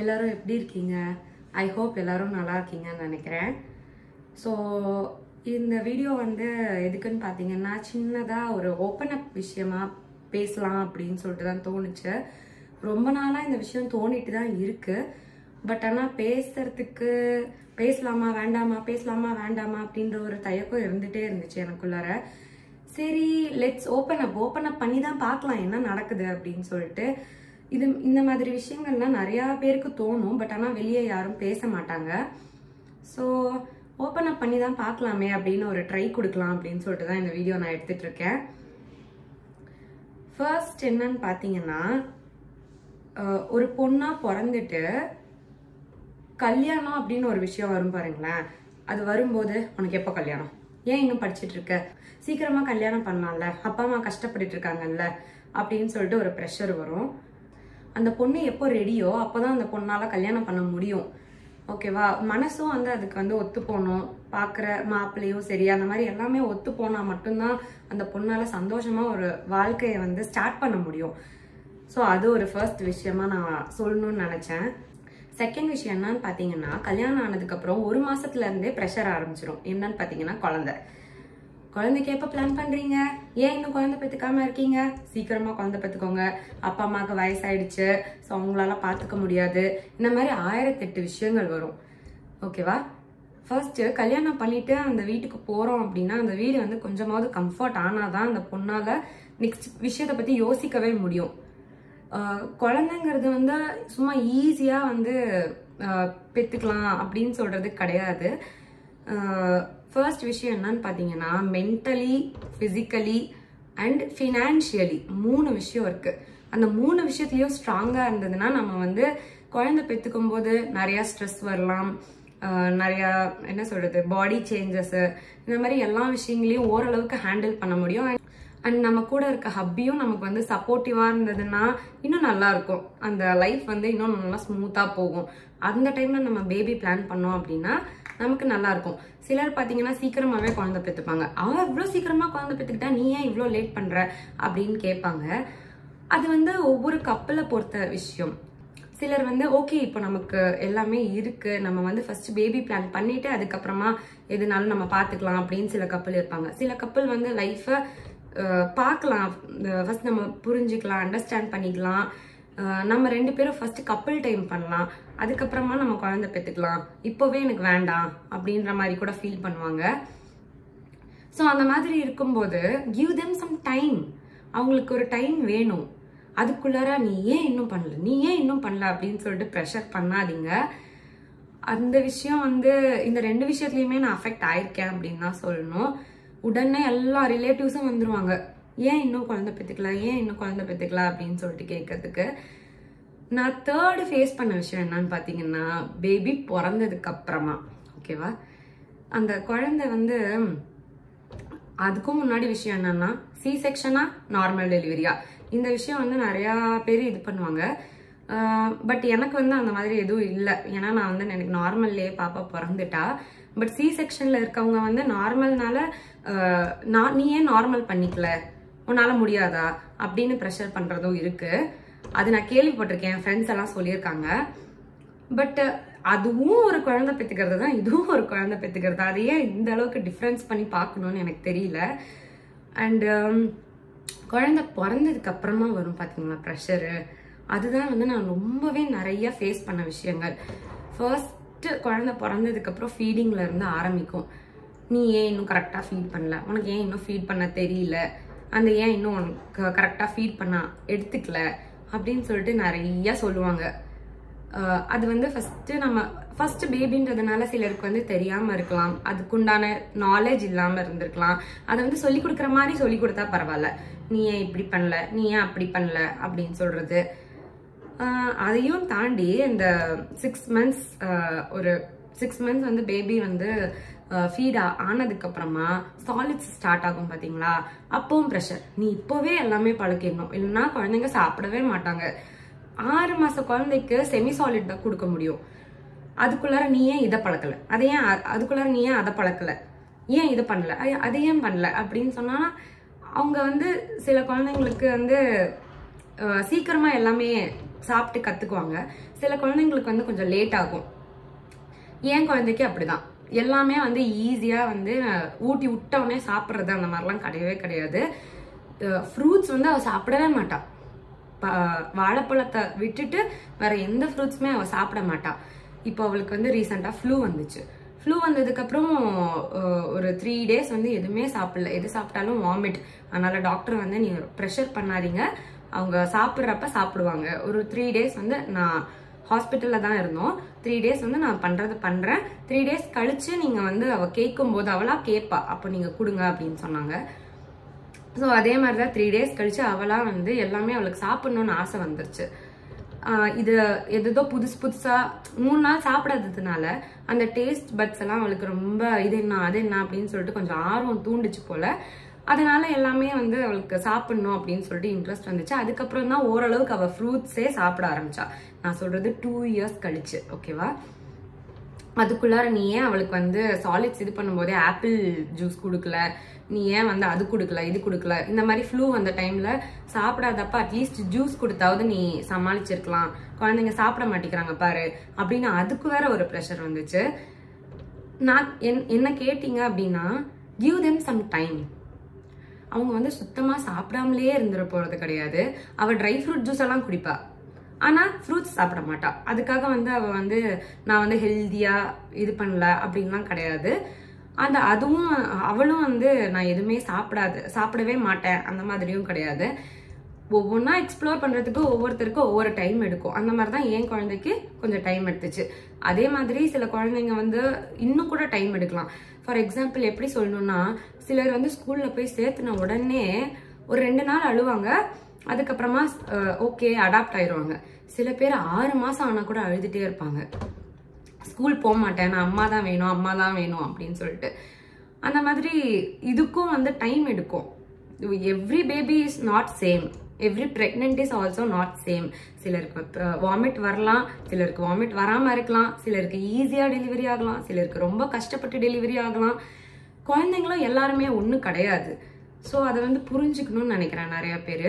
எல்லாரும் எப்படி இருக்கீங்க ஐ ஹோப் எல்லாரும் நல்லா இருக்கீங்கன்னு நினைக்கிறேன் ஸோ இந்த வீடியோ வந்து எதுக்குன்னு பார்த்தீங்கன்னா சின்னதாக ஒரு ஓப்பன் அப் விஷயமா பேசலாம் அப்படின்னு சொல்லிட்டு தான் தோணுச்சு ரொம்ப நாளாக இந்த விஷயம் தோணிட்டு தான் இருக்கு பட் ஆனால் பேசுறதுக்கு பேசலாமா வேண்டாமா பேசலாமா வேண்டாமா அப்படின்ற ஒரு தயக்கம் இருந்துட்டே இருந்துச்சு எனக்குள்ளார சரி let's open up open up பண்ணி தான் பார்க்கலாம் என்ன நடக்குது அப்படின்னு சொல்லிட்டு இது இந்த மாதிரி விஷயங்கள்லாம் நிறையா பேருக்கு தோணும் பட் ஆனால் வெளியே யாரும் பேச மாட்டாங்க ஸோ ஓப்பன் அப் பண்ணி தான் பார்க்கலாமே அப்படின்னு ஒரு ட்ரை கொடுக்கலாம் அப்படின்னு சொல்லிட்டு தான் இந்த வீடியோ நான் எடுத்துட்டு இருக்கேன் ஃபர்ஸ்ட் என்னன்னு பார்த்தீங்கன்னா அஹ், ஒரு பொண்ணா பிறந்துட்டு கல்யாணம் அப்படின்னு ஒரு விஷயம் வரும் பாருங்களேன் அது வரும்போது உனக்கு எப்போ கல்யாணம் ஏன் இன்னும் படிச்சிட்டு இருக்க சீக்கிரமா கல்யாணம் பண்ணலாம்ல அப்பா அம்மா கஷ்டப்பட்டுட்டு இருக்காங்கல்ல அப்படின்னு சொல்லிட்டு ஒரு ப்ரெஷர் வரும் அந்த பொண்ணு எப்போ ரெடியோ அப்போதான் அந்த பொண்ணால கல்யாணம் பண்ண முடியும் ஓகேவா மனசும் வந்து அதுக்கு வந்து ஒத்து போகணும் பார்க்குற மாப்பிள்ளையும் சரி அந்த மாதிரி எல்லாமே ஒத்து போனா மட்டும்தான் அந்த பொண்ணால சந்தோஷமா ஒரு வாழ்க்கையை வந்து ஸ்டார்ட் பண்ண முடியும் ஸோ அது ஒரு ஃபர்ஸ்ட் விஷயமா நான் சொல்லணும்னு நினச்சேன் செகண்ட் விஷயம் என்னன்னு பார்த்தீங்கன்னா கல்யாணம் ஆனதுக்கப்புறம் ஒரு மாசத்துல இருந்தே ப்ரெஷர் ஆரம்பிச்சிடும் என்னன்னு பார்த்தீங்கன்னா குழந்தை குழந்தைக்கு எப்போ பிளான் பண்றீங்க ஏன் இன்னும் குழந்தை பெற்றுக்காம இருக்கீங்க சீக்கிரமா குழந்தை பெற்றுக்கோங்க அப்பா அம்மாவுக்கு வயசாயிடுச்சு ஸோ அவங்களால பார்த்துக்க முடியாது இந்த மாதிரி ஆயிரத்தெட்டு விஷயங்கள் வரும் ஓகேவா ஃபர்ஸ்ட் கல்யாணம் பண்ணிட்டு அந்த வீட்டுக்கு போறோம் அப்படின்னா அந்த வீடு வந்து கொஞ்சமாவது கம்ஃபர்ட் ஆனாதான் அந்த பொண்ணால நெக்ஸ்ட் விஷயத்தை பத்தி யோசிக்கவே முடியும் ஆஹ் குழந்தைங்கிறது வந்து சும்மா ஈஸியா வந்து ஆஹ் பெத்துக்கலாம் அப்படின்னு சொல்றது கிடையாது ஃபர்ஸ்ட் விஷயம் என்னன்னு பார்த்தீங்கன்னா மென்டலி ஃபிசிக்கலி அண்ட் ஃபினான்ஷியலி மூணு விஷயம் இருக்கு அந்த மூணு விஷயத்துலயும் ஸ்ட்ராங்கா இருந்ததுன்னா நம்ம வந்து குழந்தை பெற்றுக்கும் போது நிறைய ஸ்ட்ரெஸ் வரலாம் ஆஹ் நிறைய என்ன சொல்றது பாடி சேஞ்சஸ் இந்த மாதிரி எல்லா விஷயங்களையும் ஓரளவுக்கு ஹேண்டில் பண்ண முடியும் அண்ட் நம்ம கூட இருக்க ஹப்பியும் நமக்கு வந்து சப்போர்ட்டிவா இருந்ததுன்னா இன்னும் நல்லா இருக்கும் அந்த லைஃப் வந்து இன்னும் நல்லா ஸ்மூத்தா போகும் அந்த டைம்ல நம்ம பேபி பிளான் பண்ணோம் அப்படின்னா நமக்கு நல்லா இருக்கும் சிலர் பாத்தீங்கன்னா சீக்கிரமாவே குழந்தை பெற்றுப்பாங்க அவ இவ்வளோ சீக்கிரமா குழந்தை பெற்றுக்கிட்டா நீ ஏன் இவ்வளோ லேட் பண்ற அப்படின்னு கேட்பாங்க அது வந்து ஒவ்வொரு கப்பலை பொறுத்த விஷயம் சிலர் வந்து ஓகே இப்போ நமக்கு எல்லாமே இருக்கு நம்ம வந்து ஃபர்ஸ்ட் பேபி பிளான் பண்ணிட்டு அதுக்கப்புறமா எதுனாலும் நம்ம பார்த்துக்கலாம் அப்படின்னு சில கப்பல் இருப்பாங்க சில கப்பல் வந்து லைஃபை பார்க்கலாம் ஃபர்ஸ்ட் நம்ம புரிஞ்சுக்கலாம் அண்டர்ஸ்டாண்ட் பண்ணிக்கலாம் அஹ் நம்ம ரெண்டு பேரும் ஃபர்ஸ்ட் கப்பல் டைம் பண்ணலாம் அதுக்கப்புறமா நம்ம குழந்தை பெற்றுக்கலாம் இப்போவே எனக்கு வேண்டாம் அப்படின்ற மாதிரி கூட ஃபீல் பண்ணுவாங்க ஸோ அந்த மாதிரி இருக்கும்போது கிவ் தெம் சம் டைம் அவங்களுக்கு ஒரு டைம் வேணும் அதுக்குள்ளார நீ ஏன் இன்னும் பண்ணல நீ ஏன் இன்னும் பண்ணல அப்படின்னு சொல்லிட்டு ப்ரெஷர் பண்ணாதீங்க அந்த விஷயம் வந்து இந்த ரெண்டு விஷயத்துலையுமே நான் அஃபெக்ட் ஆயிருக்கேன் அப்படின்னு தான் சொல்லணும் உடனே எல்லா ரிலேட்டிவ்ஸும் வந்துருவாங்க ஏன் இன்னும் குழந்தை பெற்றுக்கல ஏன் இன்னும் குழந்தை பெற்றுக்கல அப்படின்னு சொல்லிட்டு கேட்கறதுக்கு நான் தேர்டு ஃபேஸ் பண்ண விஷயம் என்னன்னு பார்த்தீங்கன்னா பேபி பிறந்ததுக்கு அப்புறமா ஓகேவா அந்த குழந்தை வந்து அதுக்கும் முன்னாடி விஷயம் என்னன்னா சி செக்ஷனா நார்மல் டெலிவரியா இந்த விஷயம் வந்து நிறையா பேர் இது பண்ணுவாங்க பட் எனக்கு வந்து அந்த மாதிரி எதுவும் இல்லை ஏன்னா நான் வந்து எனக்கு நார்மல்லே பாப்பா பிறந்துட்டா பட் சி செக்ஷன்ல இருக்கவங்க வந்து நார்மல்னால நான் நீ ஏன் நார்மல் பண்ணிக்கல உன்னால முடியாதா அப்படின்னு ப்ரெஷர் பண்றதும் இருக்கு அது நான் கேள்விப்பட்டிருக்கேன் ஃப்ரெண்ட்ஸ் எல்லாம் சொல்லியிருக்காங்க பட் அதுவும் ஒரு குழந்தை பெற்றுக்கிறது தான் இதுவும் ஒரு குழந்தை பெற்றுக்கிறது அது ஏன் இந்த அளவுக்கு டிஃப்ரென்ஸ் பண்ணி பார்க்கணும்னு எனக்கு தெரியல அண்ட் குழந்தை பிறந்ததுக்கு அப்புறமா வரும் பார்த்தீங்களா ப்ரெஷரு அதுதான் வந்து நான் ரொம்பவே நிறைய ஃபேஸ் பண்ண விஷயங்கள் ஃபர்ஸ்ட் குழந்தை பிறந்ததுக்கு அப்புறம் ஃபீடிங்ல இருந்து ஆரம்பிக்கும் நீ ஏன் இன்னும் கரெக்டாக ஃபீட் பண்ணல உனக்கு ஏன் இன்னும் ஃபீட் பண்ண தெரியல அந்த ஏன் இன்னும் உனக்கு கரெக்டாக ஃபீட் பண்ண எடுத்துக்கல அப்படின்னு சொல்லிட்டு நிறைய சொல்லுவாங்க அஹ் அது வந்து ஃபர்ஸ்ட் நம்ம ஃபர்ஸ்ட் பேபின்றதுனால சிலருக்கு வந்து தெரியாம இருக்கலாம் அதுக்குண்டான நாலேஜ் இல்லாம இருந்திருக்கலாம் அதை வந்து சொல்லி கொடுக்குற மாதிரி சொல்லி கொடுத்தா பரவாயில்ல நீ ஏன் இப்படி பண்ணல நீ ஏன் அப்படி பண்ணல அப்படின்னு சொல்றது ஆஹ் அதையும் தாண்டி இந்த சிக்ஸ் மந்த்ஸ் ஒரு சிக்ஸ் மந்த்ஸ் வந்து பேபி வந்து ஃபீட் ஆனதுக்கு அப்புறமா சாலிட்ஸ் ஸ்டார்ட் ஆகும் பாத்தீங்களா அப்பவும் ப்ரெஷர் நீ இப்போவே எல்லாமே பழக்கிடணும் இல்லைன்னா குழந்தைங்க சாப்பிடவே மாட்டாங்க ஆறு மாச குழந்தைக்கு செமி சாலிட் தான் கொடுக்க முடியும் அதுக்குள்ளார நீ ஏன் இதை பழக்கல அதை ஏன் அ- அதுக்குள்ளார நீ ஏன் அதை பழக்கல ஏன் இதை பண்ணல ஐ- அதை ஏன் பண்ணல அப்படின்னு சொன்னா அவங்க வந்து சில குழந்தைங்களுக்கு வந்து அஹ், சீக்கிரமா எல்லாமே சாப்பிட்டு கத்துக்குவாங்க சில குழந்தைங்களுக்கு வந்து கொஞ்சம் லேட் ஆகும் என் குழந்தைக்கு அப்படிதான் எல்லாமே வந்து ஈஸியா வந்து ஊட்டி விட்ட உடனே சாப்பிட்றது அந்த மாதிரிலாம் கிடையவே கிடையாது ஃப்ரூட்ஸ் வந்து அவ சாப்பிடவே மாட்டா ப- வாழைப்பழத்தை விட்டுட்டு வேற எந்த ஃப்ரூட்ஸுமே அவ சாப்பிட மாட்டா இப்போ அவளுக்கு வந்து ரீசெண்டாக ஃப்ளூ வந்துச்சு ஃப்ளூ வந்ததுக்கப்புறம் அஹ், ஒரு த்ரீ டேஸ் வந்து எதுவுமே சாப்பிடல எது சாப்பிட்டாலும் வாமிட் அதனால டாக்டர் வந்து நீ ப்ரெஷர் பண்ணாதீங்க அவங்க சாப்பிட்றப்ப சாப்பிடுவாங்க ஒரு த்ரீ டேஸ் வந்து நான் ஹாஸ்பிட்டலில் தான் இருந்தோம் த்ரீ டேஸ் வந்து நான் பண்ணுறது பண்ணுறேன் த்ரீ டேஸ் கழிச்சு நீங்கள் வந்து அவள் கேட்கும் போது அவளா கேட்பா அப்போ நீங்கள் கொடுங்க அப்படின்னு சொன்னாங்க ஸோ அதே மாதிரி தான் த்ரீ டேஸ் கழிச்சு அவளா வந்து எல்லாமே அவளுக்கு சாப்பிடணும்னு ஆசை வந்துருச்சு ஆஹ் இது எதோ புதுசு புதுசா மூணு நாள் சாப்பிடாததுனால அந்த டேஸ்ட் பட்ஸ் எல்லாம் அவளுக்கு ரொம்ப இது என்ன அது என்ன அப்படின்னு சொல்லிட்டு கொஞ்சம் ஆர்வம் தூண்டுச்சு போல அதனால எல்லாமே வந்து அவளுக்கு சாப்பிடணும் அப்படின்னு சொல்லிட்டு இன்ட்ரெஸ்ட் வந்துச்சு அதுக்கப்புறம் தான் ஓரளவுக்கு அவள் ஃப்ரூட்ஸே சாப்பிட ஆரம்பிச்சா நான் சொல்றது டூ இயர்ஸ் கழிச்சு ஓகேவா அதுக்குள்ளார நீ ஏன் அவளுக்கு வந்து சாலிட்ஸ் இது பண்ணும்போதே ஆப்பிள் ஜூஸ் கொடுக்கல நீ ஏன் வந்து அது கொடுக்கல இது கொடுக்கல இந்த மாதிரி ஃப்ளூ வந்த டைம்ல சாப்பிடாதப்ப அட்லீஸ்ட் ஜூஸ் கொடுத்தாவது நீ சமாளிச்சிருக்கலாம் குழந்தைங்க சாப்பிட மாட்டேங்கிறாங்க பாரு அப்படின்னு அதுக்கு வேற ஒரு ப்ரெஷர் வந்துச்சு நான் என்- என்ன கேட்டீங்க அப்படின்னா கிவ் them சம் டைம் அவங்க வந்து சுத்தமா சாப்பிடாமலே இருந்துட போறது கிடையாது அவ ட்ரை ஃப்ரூட் ஜூஸ் எல்லாம் குடிப்பா ஆனா ஃப்ரூட்ஸ் சாப்பிட மாட்டா அதுக்காக வந்து அவ வந்து நான் வந்து ஹெல்தியா இது பண்ணல அப்படின்லாம் கிடையாது அந்த அதுவும் அவளும் வந்து நான் எதுவுமே சாப்பிடாது சாப்பிடவே மாட்டேன் அந்த மாதிரியும் கிடையாது ஒவ்வொன்றா எக்ஸ்ப்ளோர் பண்றதுக்கு ஒவ்வொருத்தருக்கும் ஒவ்வொரு டைம் எடுக்கும் அந்த மாதிரி தான் என் குழந்தைக்கு கொஞ்சம் டைம் எடுத்துச்சு அதே மாதிரி சில குழந்தைங்க வந்து இன்னும் கூட டைம் எடுக்கலாம் ஃபார் எக்ஸாம்பிள் எப்படி சொல்லணும்னா சிலர் வந்து ஸ்கூல்ல போய் சேர்த்துன உடனே ஒரு ரெண்டு நாள் அழுவாங்க அதுக்கப்புறமா ஓகே அடாப்ட் ஆயிடுவாங்க சில பேர் ஆறு மாசம் ஆனா கூட அழுதுட்டே இருப்பாங்க ஸ்கூல் போக மாட்டேன் நான் அம்மா தான் வேணும் அம்மா தான் வேணும் அப்படின்னு சொல்லிட்டு அந்த மாதிரி இதுக்கும் வந்து டைம் எடுக்கும் every baby is not same every pregnant is also not same சிலருக்கு வாமிட் வரலாம் சிலருக்கு வாமிட் வராம இருக்கலாம் சிலருக்கு ஈஸியா டெலிவரி ஆகலாம் சிலருக்கு ரொம்ப கஷ்டப்பட்டு டெலிவரி ஆகலாம் குழந்தைங்களும் எல்லாருமே ஒன்றும் கிடையாது ஸோ அதை வந்து புரிஞ்சுக்கணும்னு நினைக்கிறேன் நிறைய பேர்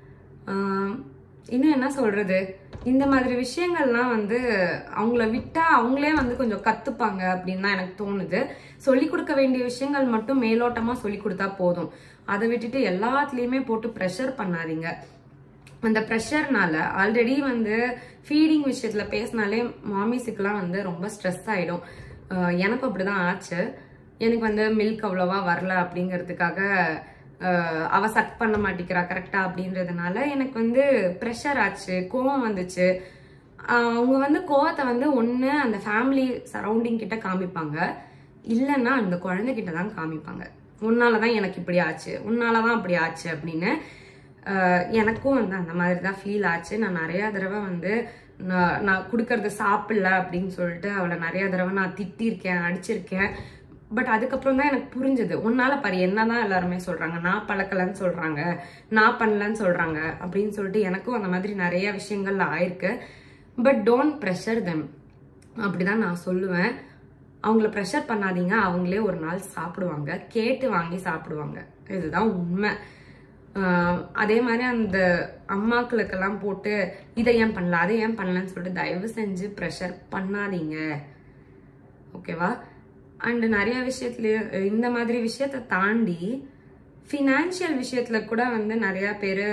இன்னும் என்ன சொல்றது இந்த மாதிரி விஷயங்கள்லாம் வந்து அவங்கள விட்டா அவங்களே வந்து கொஞ்சம் கத்துப்பாங்க அப்படின்னு தான் எனக்கு தோணுது சொல்லி கொடுக்க வேண்டிய விஷயங்கள் மட்டும் மேலோட்டமா சொல்லி கொடுத்தா போதும் அதை விட்டுட்டு எல்லாத்துலயுமே போட்டு ப்ரெஷர் பண்ணாதீங்க அந்த ப்ரெஷர்னால ஆல்ரெடி வந்து ஃபீடிங் விஷயத்துல பேசினாலே மாமிஸுக்கெல்லாம் வந்து ரொம்ப ஸ்ட்ரெஸ் ஆயிடும் அஹ் எனக்கு அப்படிதான் ஆச்சு எனக்கு வந்து மில்க் அவ்வளோவா வரல அப்படிங்கிறதுக்காக அஹ் அவ சக் பண்ண மாட்டேங்கிறா கரெக்டா அப்படின்றதுனால எனக்கு வந்து ப்ரெஷர் ஆச்சு கோவம் வந்துச்சு அஹ் அவங்க வந்து கோவத்தை வந்து ஒன்று அந்த ஃபேமிலி சரௌண்டிங் கிட்ட காமிப்பாங்க இல்லைன்னா அந்த குழந்தைகிட்ட தான் காமிப்பாங்க உன்னால தான் எனக்கு இப்படி ஆச்சு உன்னால தான் அப்படி ஆச்சு அப்படின்னு அஹ் எனக்கும் வந்து அந்த மாதிரி தான் ஃபீல் ஆச்சு நான் நிறைய தடவை வந்து நான் நான் கொடுக்கறது சாப்பிடல அப்படின்னு சொல்லிட்டு அவளை நிறைய தடவை நான் திட்டிருக்கேன் அடிச்சிருக்கேன் பட் அதுக்கப்புறம் தான் எனக்கு புரிஞ்சது உன்னால பாரு என்னதான் எல்லாருமே சொல்றாங்க நான் பழக்கலன்னு சொல்றாங்க நான் பண்ணலன்னு சொல்றாங்க அப்படின்னு சொல்லிட்டு எனக்கும் அந்த மாதிரி நிறைய விஷயங்கள்ல ஆயிருக்கு பட் டோன்ட் ப்ரெஷர் தெம் அப்படிதான் நான் சொல்லுவேன் அவங்கள ப்ரெஷர் பண்ணாதீங்க அவங்களே ஒரு நாள் சாப்பிடுவாங்க கேட்டு வாங்கி சாப்பிடுவாங்க இதுதான் உண்மை ஆஹ் அதே மாதிரி அந்த அம்மாக்களுக்கெல்லாம் போட்டு இதை ஏன் பண்ணல அதை ஏன் பண்ணலன்னு சொல்லிட்டு தயவு செஞ்சு ப்ரெஷர் பண்ணாதீங்க ஓகேவா அண்ட் நிறைய விஷயத்துல இந்த மாதிரி விஷயத்தை தாண்டி ஃபினான்ஷியல் விஷயத்துல கூட வந்து நிறைய பேர்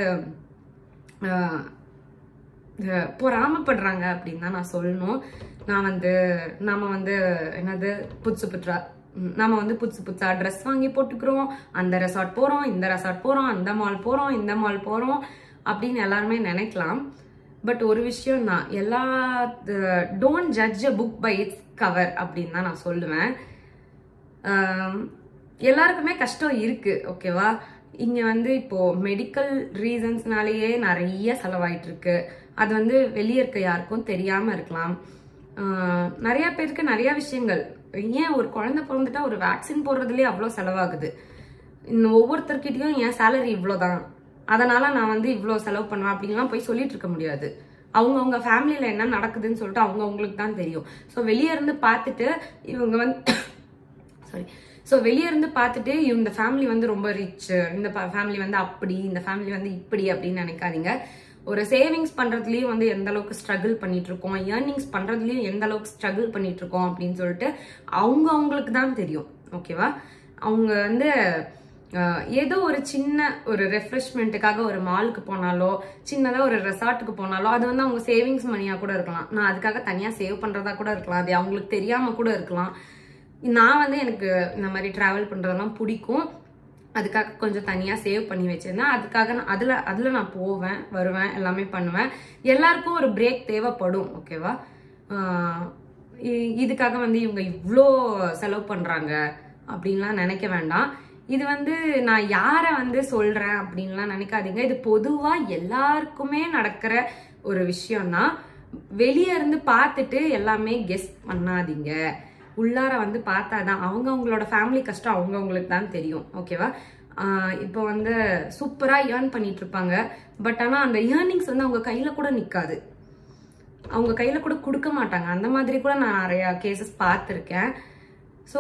பொறாமப்படுறாங்க அப்படின்னு தான் நான் சொல்லணும் நான் வந்து நாம வந்து என்னது புதுசு புதுசா ம், நாம வந்து புதுசு புதுசா ட்ரெஸ் வாங்கி போட்டுக்கிறோம் அந்த ரெசார்ட் போறோம் இந்த ரெசார்ட் போறோம் அந்த மால் போறோம் இந்த மால் போறோம் அப்படின்னு எல்லாருமே நினைக்கலாம் பட் ஒரு விஷயம் தான் எல்லா don't judge a book by its cover அப்படின்னு தான் நான் சொல்லுவேன் ஆம், எல்லாருக்குமே கஷ்டம் இருக்கு ஓகேவா இங்க வந்து இப்போ மெடிக்கல் ரீசன்ஸ்னாலேயே நிறைய செலவாயிட்டு இருக்கு அது வந்து வெளியே இருக்க யாருக்கும் தெரியாம இருக்கலாம் ஆஹ், நிறைய பேருக்கு நிறைய விஷயங்கள் ஏன் ஒரு குழந்தை பிறந்துட்டா ஒரு வேக்சின் போடுறதுலயே அவ்வளோ செலவாகுது இன்னும் ஒவ்வொருத்தர்கிட்டயும் என் சேலரி இவ்வளோதான் அதனால நான் வந்து இவ்வளோ செலவு பண்ணுவேன் அப்படின்லாம் போய் சொல்லிட்டு இருக்க முடியாது அவங்கவுங்க ஃபேமிலியில் என்ன நடக்குதுன்னு சொல்லிட்டு அவங்க அவங்களுக்கு தான் தெரியும் ஸோ வெளியே இருந்து பார்த்துட்டு இவங்க வந்து சாரி ஸோ வெளியே இருந்து பார்த்துட்டு இந்த ஃபேமிலி வந்து ரொம்ப ரிச் இந்த ஃபேமிலி வந்து அப்படி இந்த ஃபேமிலி வந்து இப்படி அப்படின்னு நினைக்காதீங்க ஒரு சேவிங்ஸ் பண்றதுலயும் வந்து எந்த அளவுக்கு ஸ்ட்ரகிள் பண்ணிட்டு இருக்கோம் ஏர்னிங்ஸ் பண்றதுலயும் எந்த அளவுக்கு ஸ்ட்ரகிள் பண்ணிட்டு இருக்கோம் அப்படின்னு சொல்லிட்டு அவங்க அவங்களுக்கு தான் தெரியும் ஓகேவா அவங்க வந்து அஹ், ஏதோ ஒரு சின்ன ஒரு ரெஃப்ரெஷ்மெண்ட்டுக்காக ஒரு மாலுக்கு போனாலோ சின்னதா ஒரு ரெசார்ட்டுக்கு போனாலோ அது வந்து அவங்க சேவிங்ஸ் மணியா கூட இருக்கலாம் நான் அதுக்காக தனியா சேவ் பண்றதா கூட இருக்கலாம் அது அவங்களுக்கு தெரியாம கூட இருக்கலாம் நான் வந்து எனக்கு இந்த மாதிரி டிராவல் பண்றதெல்லாம் பிடிக்கும் அதுக்காக கொஞ்சம் தனியாக சேவ் பண்ணி வச்சிருந்தேன் அதுக்காக நான் அதில் அதில் நான் போவேன் வருவேன் எல்லாமே பண்ணுவேன் எல்லாருக்கும் ஒரு பிரேக் தேவைப்படும் ஓகேவா ஆஹ் இ- இதுக்காக வந்து இவங்க இவ்வளோ செலவு பண்ணுறாங்க அப்படின்லாம் நினைக்க வேண்டாம் இது வந்து நான் யாரை வந்து சொல்கிறேன் அப்படின்லாம் நினைக்காதீங்க இது பொதுவாக எல்லாருக்குமே நடக்கிற ஒரு விஷயம்தான் வெளியே இருந்து பார்த்துட்டு எல்லாமே கெஸ் பண்ணாதீங்க உள்ளார வந்து பார்த்தாதான் அவங்க அவங்களோட ஃபேமிலி கஷ்டம் அவங்க அவங்களுக்கு தான் தெரியும் ஓகேவா ஆஹ் இப்போ வந்து சூப்பரா ஏர்ன் பண்ணிட்டு இருப்பாங்க பட் ஆனா அந்த ஏர்னிங்ஸ் வந்து அவங்க கையில கூட நிக்காது அவங்க கையில கூட கொடுக்க மாட்டாங்க அந்த மாதிரி கூட நான் நிறைய கேசஸ் பார்த்துருக்கேன் ஸோ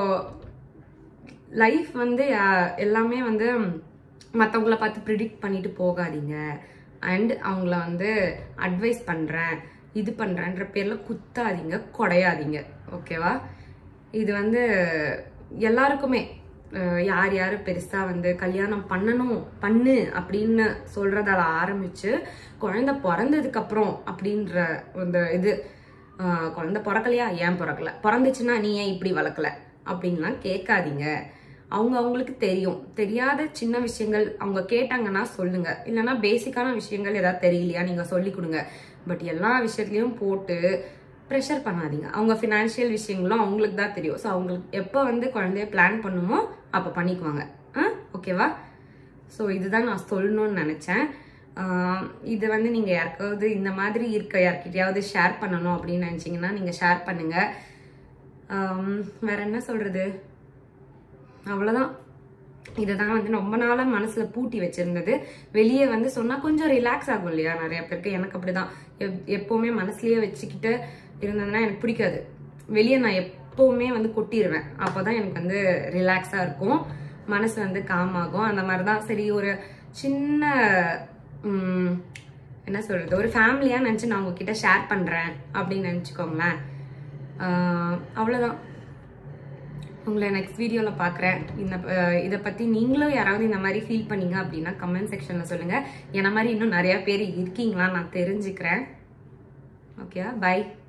லைஃப் வந்து அஹ், எல்லாமே வந்து மற்றவங்கள பார்த்து ப்ரிடிக்ட் பண்ணிட்டு போகாதீங்க அண்ட் அவங்கள வந்து அட்வைஸ் பண்ணுறேன் இது பண்ணுறேன்ற பேரில் குத்தாதீங்க குடையாதீங்க ஓகேவா இது வந்து எல்லாருக்குமே அஹ், யார் யார் பெருசாக வந்து கல்யாணம் பண்ணணும் பண்ணு அப்படின்னு சொல்கிறதால ஆரம்பித்து குழந்தை பிறந்ததுக்கு அப்புறம் அப்படின்ற அந்த இது அஹ், குழந்தை பிறக்கலையா ஏன் பிறக்கல பிறந்துச்சுன்னா நீ ஏன் இப்படி வளர்க்கல அப்படின்லாம் கேட்காதீங்க அவங்க அவங்களுக்கு தெரியும் தெரியாத சின்ன விஷயங்கள் அவங்க கேட்டாங்கன்னா சொல்லுங்க இல்லைன்னா பேசிக்கான விஷயங்கள் ஏதாவது தெரியலையா நீங்க சொல்லி கொடுங்க பட் எல்லா விஷயத்துலயும் போட்டு ப்ரெஷர் பண்ணாதீங்க அவங்க ஃபினான்ஷியல் விஷயங்களும் அவங்களுக்கு தான் தெரியும் ஸோ அவங்களுக்கு எப்போ வந்து குழந்தைய பிளான் பண்ணுமோ அப்போ பண்ணிக்குவாங்க ஆ ஓகேவா ஸோ இதுதான் நான் சொல்லணும்னு நினச்சேன் ஆஹ் இது வந்து நீங்கள் யாருக்காவது இந்த மாதிரி இருக்க யார்கிட்டயாவது ஷேர் பண்ணணும் அப்படின்னு நினச்சிங்கன்னா நீங்கள் ஷேர் பண்ணுங்கள் ஆம், வேற என்ன சொல்கிறது அவ்வளோதான் இதை தான் வந்து ரொம்ப நாளாக மனசில் பூட்டி வச்சிருந்தது வெளியே வந்து சொன்னால் கொஞ்சம் ரிலாக்ஸ் ஆகும் இல்லையா நிறைய பேருக்கு எனக்கு அப்படிதான் எப் எப்போவுமே மனசுலயே வச்சுக்கிட்டு இருந்ததுன்னா எனக்கு பிடிக்காது வெளியே நான் எப்போவுமே வந்து கொட்டிடுவேன் அப்போ தான் எனக்கு வந்து ரிலாக்ஸாக இருக்கும் மனசு வந்து காம் ஆகும் அந்த மாதிரி தான் சரி ஒரு சின்ன ம், என்ன சொல்கிறது ஒரு ஃபேமிலியாக நினச்சி நான் உங்ககிட்ட ஷேர் பண்ணுறேன் அப்படின்னு நினச்சிக்கோங்களேன் அவ்வளோதான் உங்களை நெக்ஸ்ட் வீடியோவில் பார்க்குறேன் இந்த அஹ், இதை பற்றி நீங்களும் யாராவது இந்த மாதிரி ஃபீல் பண்ணீங்க அப்படின்னா கமெண்ட் செக்ஷனில் சொல்லுங்கள் என்ன மாதிரி இன்னும் நிறையா பேர் இருக்கீங்களா நான் தெரிஞ்சுக்கிறேன் ஓகேவா பை